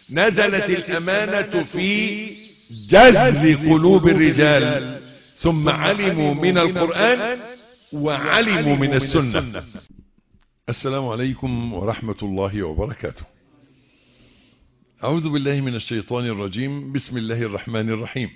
نزلت الأمانة في جذر قلوب الرجال ثم علموا من القرآن وعلموا من السنة السلام عليكم ورحمة الله وبركاته أعوذ بالله من الشيطان الرجيم بسم الله الرحمن الرحيم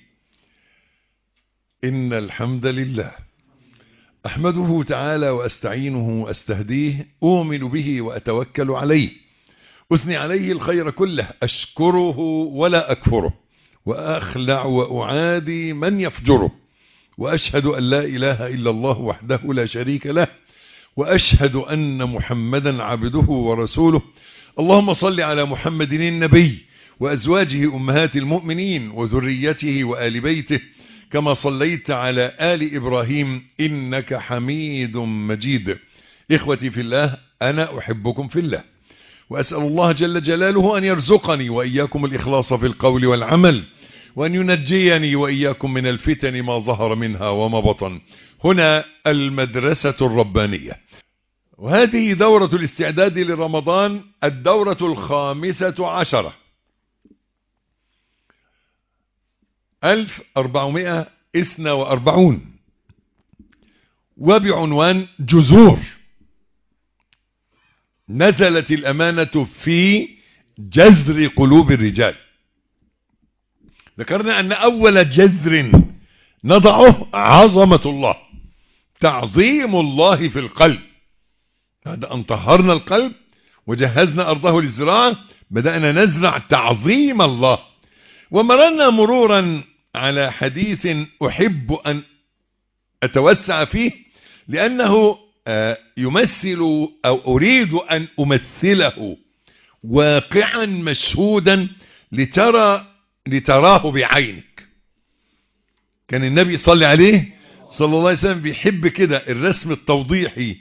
إن الحمد لله أحمده تعالى وأستعينه وأستهديه أؤمن به وأتوكل عليه أثني عليه الخير كله أشكره ولا أكفره وأخلع وأعادي من يفجره وأشهد أن لا إله إلا الله وحده لا شريك له وأشهد أن محمدا عبده ورسوله اللهم صل على محمد النبي وأزواجه أمهات المؤمنين وذريته وآل بيته كما صليت على آل إبراهيم إنك حميد مجيد إخوتي في الله أنا أحبكم في الله وأسأل الله جل جلاله أن يرزقني وإياكم الإخلاص في القول والعمل وأن ينجيني وإياكم من الفتن ما ظهر منها وما بطن هنا المدرسة الربانية وهذه دورة الاستعداد لرمضان الدورة الخامسة عشرة ألف أربعمائة إثنى وأربعون وبعنوان جذور نزلت الأمانة في جذر قلوب الرجال ذكرنا أن أول جذر نضعه عظمة الله تعظيم الله في القلب بعد أن طهرنا القلب وجهزنا أرضه للزراعة بدأنا نزرع تعظيم الله ومرنا مرورا على حديث أحب أن أتوسع فيه لأنه يمثل أو أريد أن أمثله واقعا مشهودا لترى لتراه بعينك كان النبي صلى عليه صلى الله عليه وسلم بيحب كده الرسم التوضيحي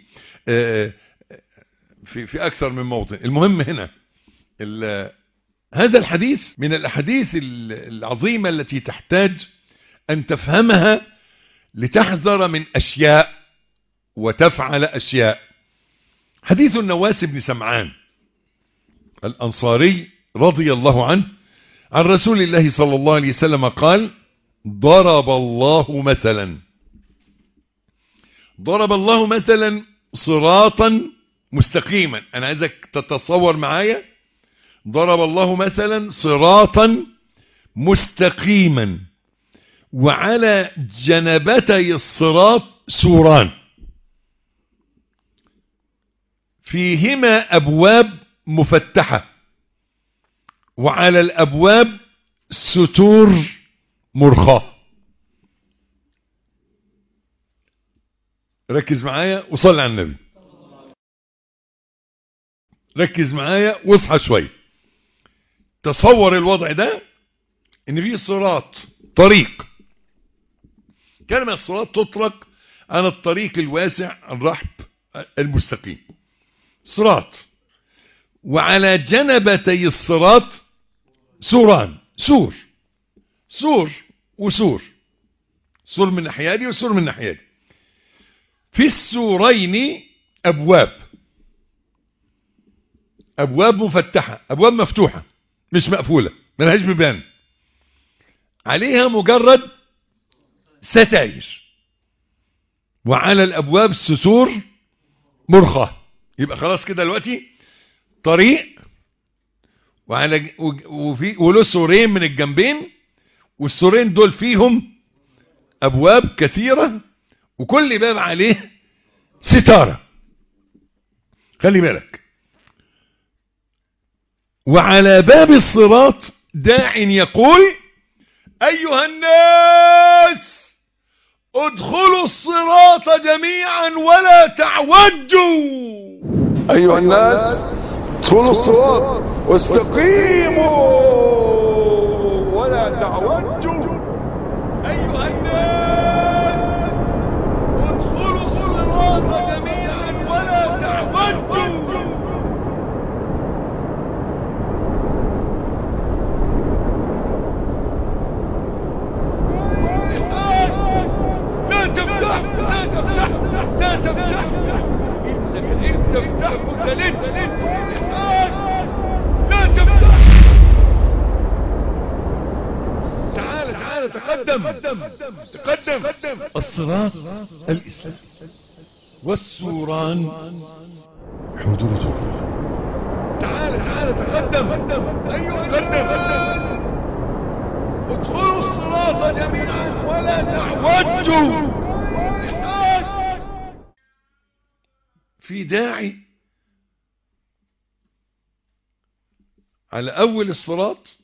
في في أكثر من موطن المهم هنا هذا الحديث من الأحاديث العظيمة التي تحتاج أن تفهمها لتحذر من أشياء وتفعل أشياء حديث النواس بن سمعان الأنصاري رضي الله عنه عن رسول الله صلى الله عليه وسلم قال ضرب الله مثلا ضرب الله مثلا صراطا مستقيما أنا عايزك تتصور معايا ضرب الله مثلا صراطا مستقيما وعلى جنبتي الصراط سوران فيهما أبواب مفتحة وعلى الأبواب ستور مرخاة ركز معايا وصل على النبي ركز معايا واصحى شوية تصور الوضع ده ان في صراط طريق كلمة الصراط تطلق عن الطريق الواسع الرحب المستقيم صراط وعلى جنبتي الصراط سوران سور سور وسور سور من ناحيه دي وسور من ناحيه دي في السورين ابواب ابواب مفتحه ابواب مفتوحه مش مقفوله ملهاش بيبان عليها مجرد ستاير وعلى الابواب ستور مرخاه يبقى خلاص كده دلوقتي طريق وعلى وفي وله سورين من الجنبين والسورين دول فيهم ابواب كثيرة وكل باب عليه ستارة خلي بالك وعلى باب الصراط داع يقول ايها الناس ادخلوا الصراط جميعا ولا تعوجوا أيها الناس ادخلوا الصراط واستقيموا ولا تعوجوا أيها الناس ادخلوا الصراط جميعا ولا تعوجوا لا تفتح لا تفتح لا تفتح إنك إن تفتح قتلت لا تفتح تقدم تقدم الصراط الإسلام والسوران حدود الله تعال تعال تقدم أيها تقدم ادخلوا الصراط جميعا ولا تعوجوا في داعي على أول الصراط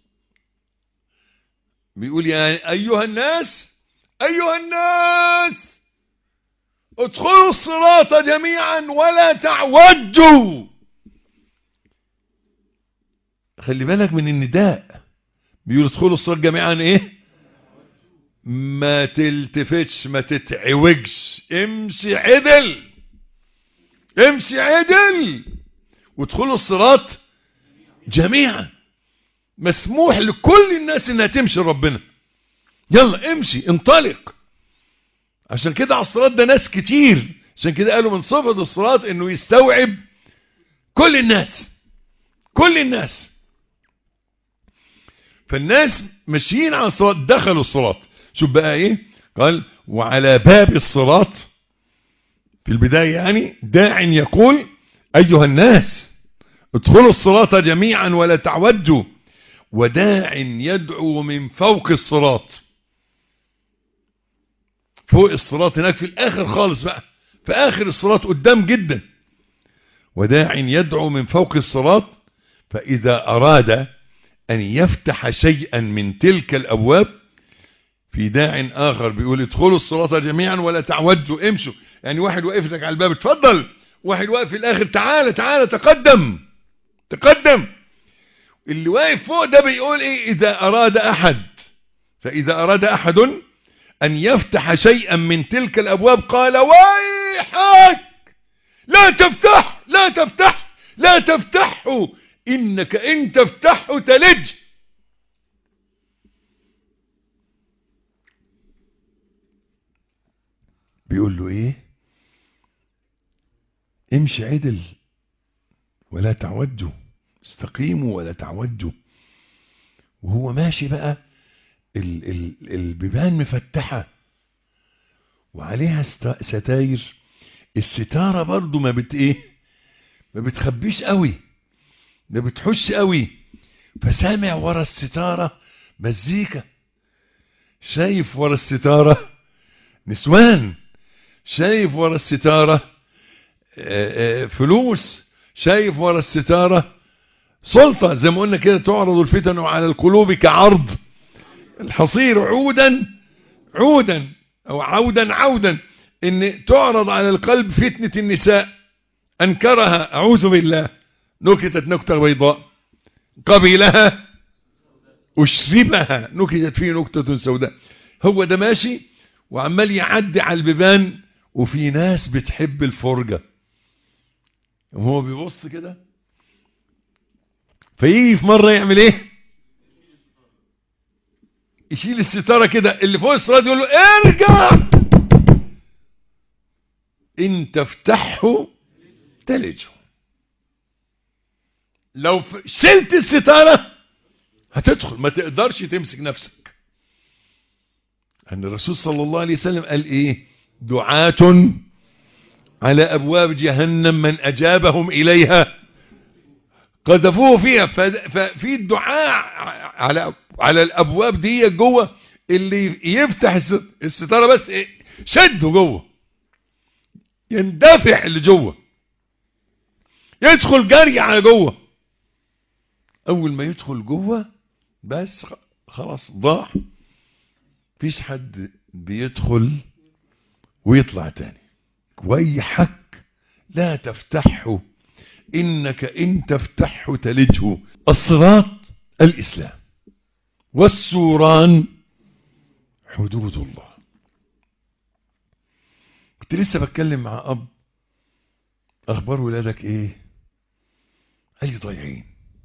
بيقول يا أيها الناس أيها الناس ادخلوا الصراط جميعا ولا تعوجوا خلي بالك من النداء بيقول ادخلوا الصراط جميعا ايه ما تلتفتش ما تتعوجش امشي عدل امشي عدل وادخلوا الصراط جميعا مسموح لكل الناس انها تمشي ربنا يلا امشي انطلق عشان كده على الصراط ده ناس كتير عشان كده قالوا من صفة الصراط انه يستوعب كل الناس كل الناس فالناس ماشيين على الصراط دخلوا الصراط شوف بقى ايه قال وعلى باب الصراط في البداية يعني داع يقول ايها الناس ادخلوا الصراط جميعا ولا تعوجوا وداع يدعو من فوق الصراط فوق الصراط هناك في الاخر خالص بقى في اخر الصراط قدام جدا وداع يدعو من فوق الصراط فاذا اراد ان يفتح شيئا من تلك الابواب في داع اخر بيقول ادخلوا الصراط جميعا ولا تعوجوا امشوا يعني واحد واقف لك على الباب اتفضل واحد واقف في الاخر تعالى تعالى تقدم تقدم اللي واقف فوق ده بيقول ايه اذا اراد احد فاذا اراد احد ان يفتح شيئا من تلك الابواب قال ويحك لا تفتح لا تفتح لا تفتحه انك ان تفتحه تلج بيقول له ايه امشي عدل ولا تعوجوا استقيموا ولا تعوجوا وهو ماشي بقى ال ال البيبان مفتحة وعليها ستاير الستارة برضو ما بت ايه ما بتخبيش قوي ما بتحش قوي فسامع ورا الستارة مزيكا شايف ورا الستارة نسوان شايف ورا الستارة فلوس شايف ورا الستارة سلطة زي ما قلنا كده تعرض الفتن على القلوب كعرض الحصير عودا عودا او عودا عودا ان تعرض على القلب فتنة النساء انكرها اعوذ بالله نكتت نكتة بيضاء قبلها اشربها نكتت فيه نكتة سوداء هو ده ماشي وعمال يعدي على البيبان وفي ناس بتحب الفرجة وهو بيبص كده فيجي في مرة يعمل ايه يشيل الستارة كده اللي فوق الصراط يقول له ارجع ان تفتحه تلجه لو شلت الستارة هتدخل ما تقدرش تمسك نفسك ان الرسول صلى الله عليه وسلم قال ايه دعاة على ابواب جهنم من اجابهم اليها قذفوه فيها ففي الدعاء على على الابواب دي جوه اللي يفتح الستاره بس إيه؟ شده جوه يندفع اللي جوه يدخل جري على جوه اول ما يدخل جوه بس خلاص ضاع مفيش حد بيدخل ويطلع تاني ويحك لا تفتحه إنك إن تفتحه تلجه الصراط الإسلام والسوران حدود الله كنت لسه بتكلم مع أب أخبار ولادك إيه قال لي ضايعين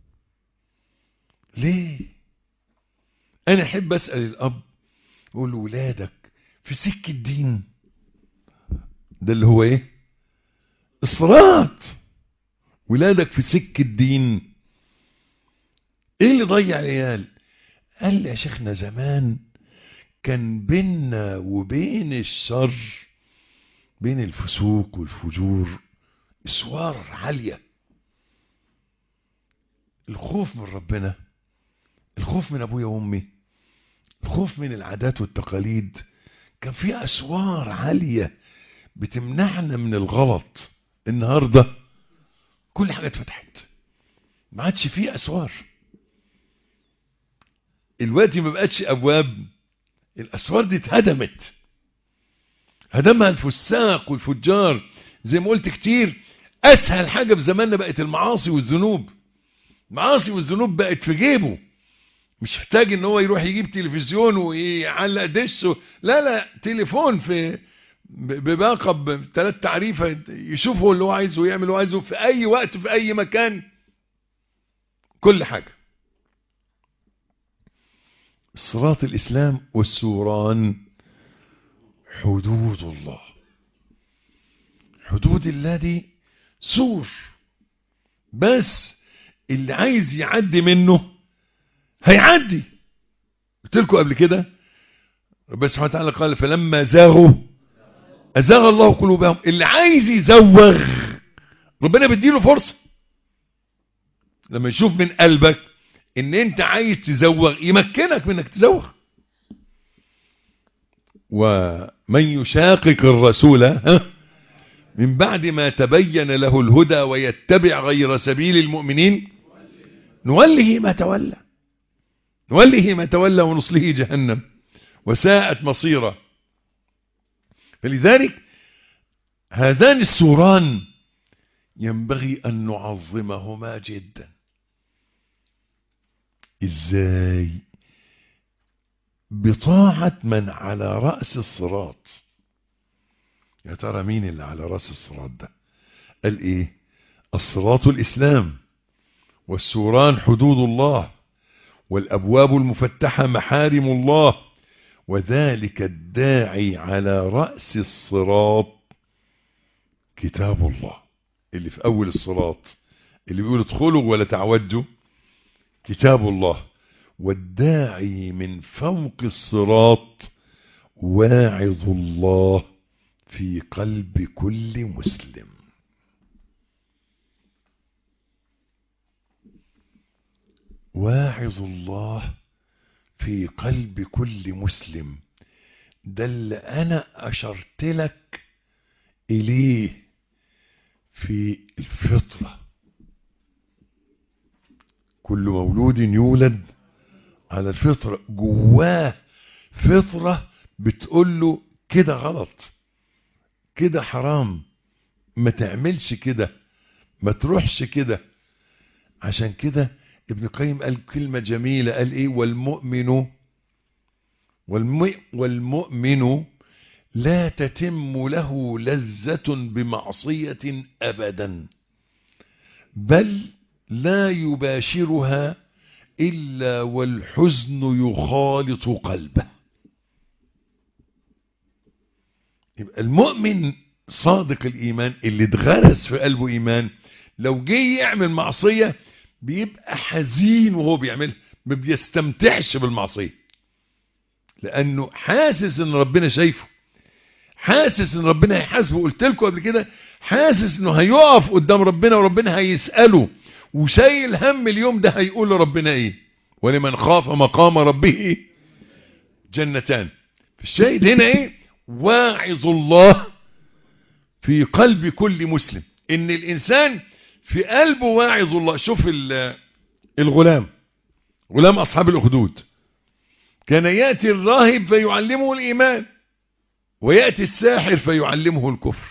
ليه أنا أحب أسأل الأب أقول له ولادك في سكة الدين ده اللي هو إيه الصراط ولادك في سكة الدين ايه اللي ضيع العيال قال لي يا شيخنا زمان كان بيننا وبين الشر بين الفسوق والفجور اسوار عالية الخوف من ربنا الخوف من ابويا وامي الخوف من العادات والتقاليد كان في اسوار عالية بتمنعنا من الغلط النهاردة كل حاجة اتفتحت ما عادش فيه اسوار الوقت ما بقتش ابواب الاسوار دي اتهدمت هدمها الفساق والفجار زي ما قلت كتير اسهل حاجة في زماننا بقت المعاصي والذنوب المعاصي والذنوب بقت في جيبه مش محتاج ان هو يروح يجيب تلفزيون ويعلق دشه لا لا تليفون في بباقة بثلاث تعريفة يشوف هو اللي هو عايزه ويعمل اللي هو عايزه في اي وقت في اي مكان كل حاجة صراط الاسلام والسوران حدود الله حدود الله دي سور بس اللي عايز يعدي منه هيعدي قلت لكم قبل كده ربنا سبحانه وتعالى قال فلما زاغوا ازاغ الله قلوبهم اللي عايز يزوغ ربنا بيديله فرصه لما يشوف من قلبك ان انت عايز تزوغ يمكنك من انك تزوغ ومن يشاقق الرسول ها من بعد ما تبين له الهدى ويتبع غير سبيل المؤمنين نوله ما تولى نوله ما تولى ونصله جهنم وساءت مصيره فلذلك هذان السوران ينبغي أن نعظمهما جدا ازاي بطاعة من على رأس الصراط يا ترى مين اللي على رأس الصراط ده قال ايه الصراط الاسلام والسوران حدود الله والابواب المفتحة محارم الله وذلك الداعي على رأس الصراط كتاب الله اللي في اول الصراط اللي بيقول ادخلوا ولا تعوجوا كتاب الله والداعي من فوق الصراط واعظ الله في قلب كل مسلم واعظ الله في قلب كل مسلم ده اللي انا اشرت لك اليه في الفطرة كل مولود يولد على الفطرة جواه فطرة بتقول له كده غلط كده حرام ما تعملش كده ما تروحش كده عشان كده ابن القيم قال كلمة جميلة قال ايه والمؤمن والم والمؤمن لا تتم له لذة بمعصية أبدا بل لا يباشرها إلا والحزن يخالط قلبه يبقى المؤمن صادق الإيمان اللي اتغرس في قلبه إيمان لو جه يعمل معصية بيبقى حزين وهو بيعملها ما بيستمتعش بالمعصية لأنه حاسس إن ربنا شايفه حاسس ان ربنا هيحاسبه قلت لكم قبل كده حاسس انه هيقف قدام ربنا وربنا هيسأله وشايل هم اليوم ده هيقول لربنا ايه ولمن خاف مقام ربه جنتان الشاهد هنا ايه واعظ الله في قلب كل مسلم ان الانسان في قلبه واعظ الله شوف الغلام غلام اصحاب الاخدود كان يأتي الراهب فيعلمه الايمان ويأتي الساحر فيعلمه الكفر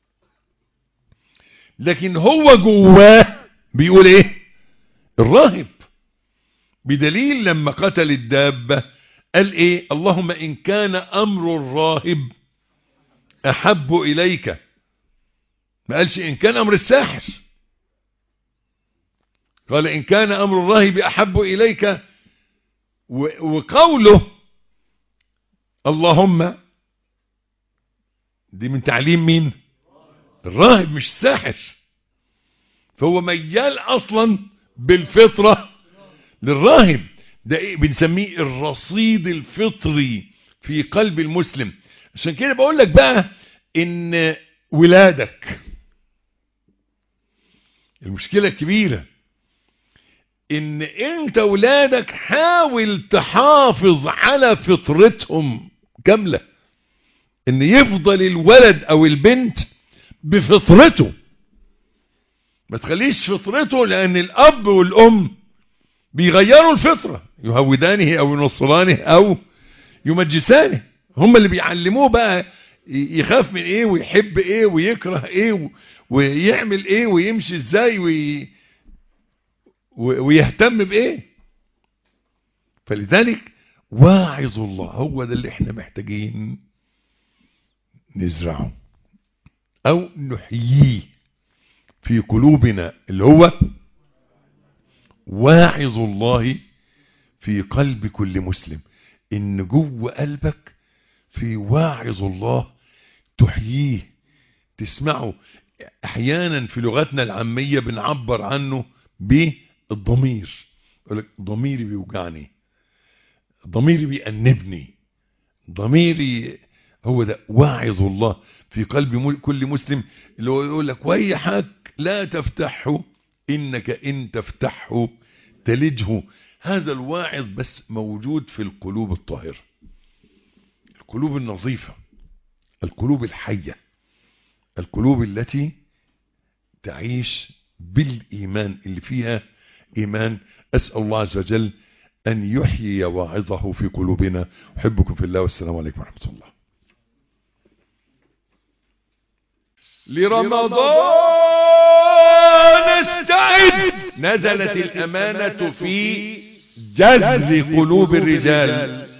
لكن هو جواه بيقول ايه الراهب بدليل لما قتل الدابة قال ايه اللهم ان كان امر الراهب احب اليك ما قالش ان كان امر الساحر قال ان كان امر الراهب احب اليك وقوله اللهم دي من تعليم مين الراهب مش الساحر فهو ميال اصلا بالفطرة للراهب ده ايه بنسميه الرصيد الفطري في قلب المسلم عشان كده بقول لك بقى ان ولادك المشكلة الكبيرة ان انت ولادك حاول تحافظ على فطرتهم كاملة ان يفضل الولد او البنت بفطرته ما تخليش فطرته لان الاب والام بيغيروا الفطرة يهودانه او ينصرانه او يمجسانه هم اللي بيعلموه بقى يخاف من ايه ويحب ايه ويكره ايه ويعمل ايه ويمشي ازاي وي... ويهتم بايه فلذلك واعظ الله هو ده اللي احنا محتاجين نزرعه او نحييه في قلوبنا اللي هو واعظ الله في قلب كل مسلم ان جوه قلبك في واعظ الله تحييه تسمعه احيانا في لغتنا العامية بنعبر عنه بالضمير يقول لك ضميري بيوجعني ضميري بيأنبني ضميري هو ده واعظ الله في قلب كل مسلم اللي هو يقول لك ويحك لا تفتحه إنك إن تفتحه تلجه هذا الواعظ بس موجود في القلوب الطاهرة القلوب النظيفة القلوب الحية القلوب التي تعيش بالإيمان اللي فيها إيمان أسأل الله عز وجل أن يحيي واعظه في قلوبنا أحبكم في الله والسلام عليكم ورحمة الله لرمضان استعد نزلت الأمانة في جذب قلوب الرجال